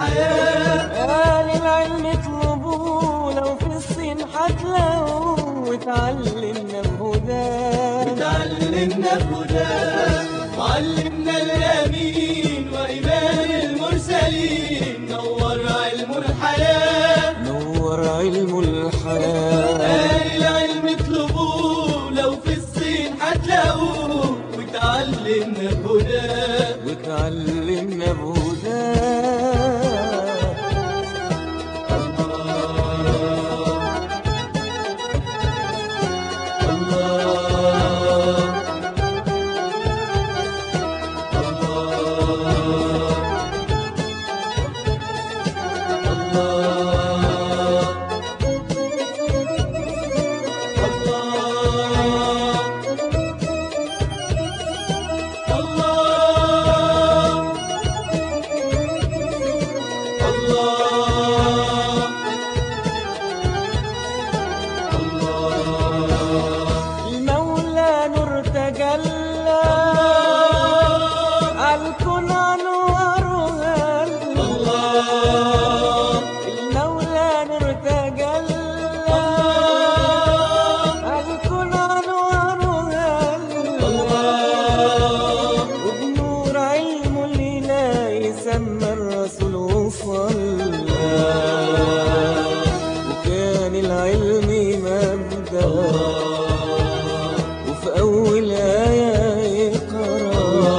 الحياة قال العلم اطلبوه لو في الصين هتلاقوه وتعلمنا بهداه وتعلمنا بهداه وعلمنا اليمين وإيمان المرسلين نور علم الحياة نور علم الحياة قال العلم اطلبوه لو في الصين هتلاقوه وتعلمنا بهداه وتعلمنا بهداه المولى نور تجلى عالكون انواره المولى نور تجلى عالكون انواره وبنور علمه الإلهي سمى الرسول وصلى وكان العلم مبدأ وفي أول آية يقرأ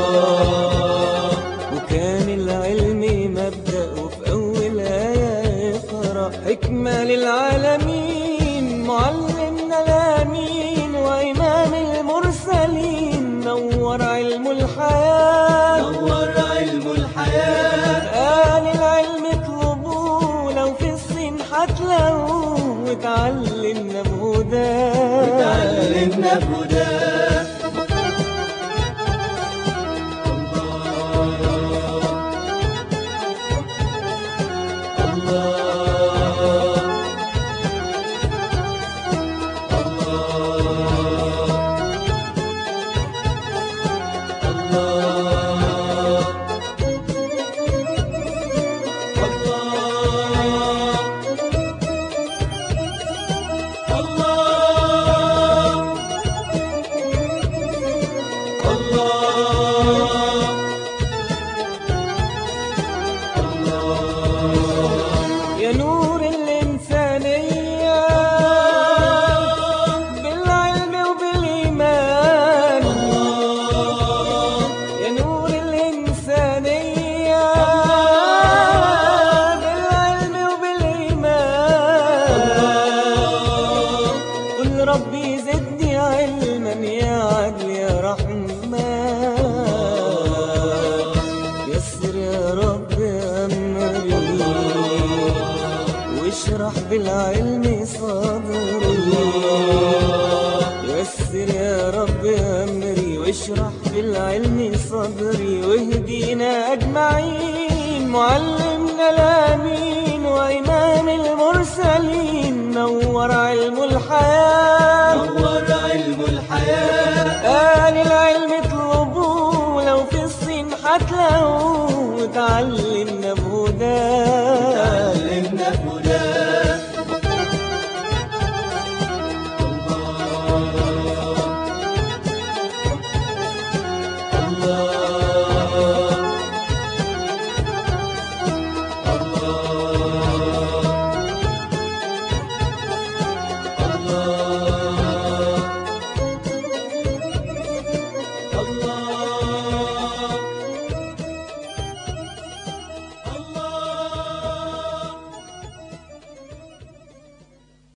وكان العلم مبدأ وفي أول آية يقرأ حكمة للعالمين معلمنا الأمين وإمام المرسلين نور علم الحياة نور علم الحياة قال العلم اطلبوه لو في الصين هتلاقوه وتعلمنا بهداه وتعلمنا بهداه يا نور الإنسانية بالعلم وبالإيمان يا نور الإنسانية بالعلم وبالإيمان قل ربي زدني علما يا عدل يا رحمن يسر يا رب أمري واشرح بالعلم صدري يسر يا رب أمري واشرح بالعلم صدري واهدينا أجمعين معلمنا الأمين وإمام المرسلين نور علم الحياة نور علم الحياة قال العلم اطلبوه لو في الصين هتلاقوه وتعلم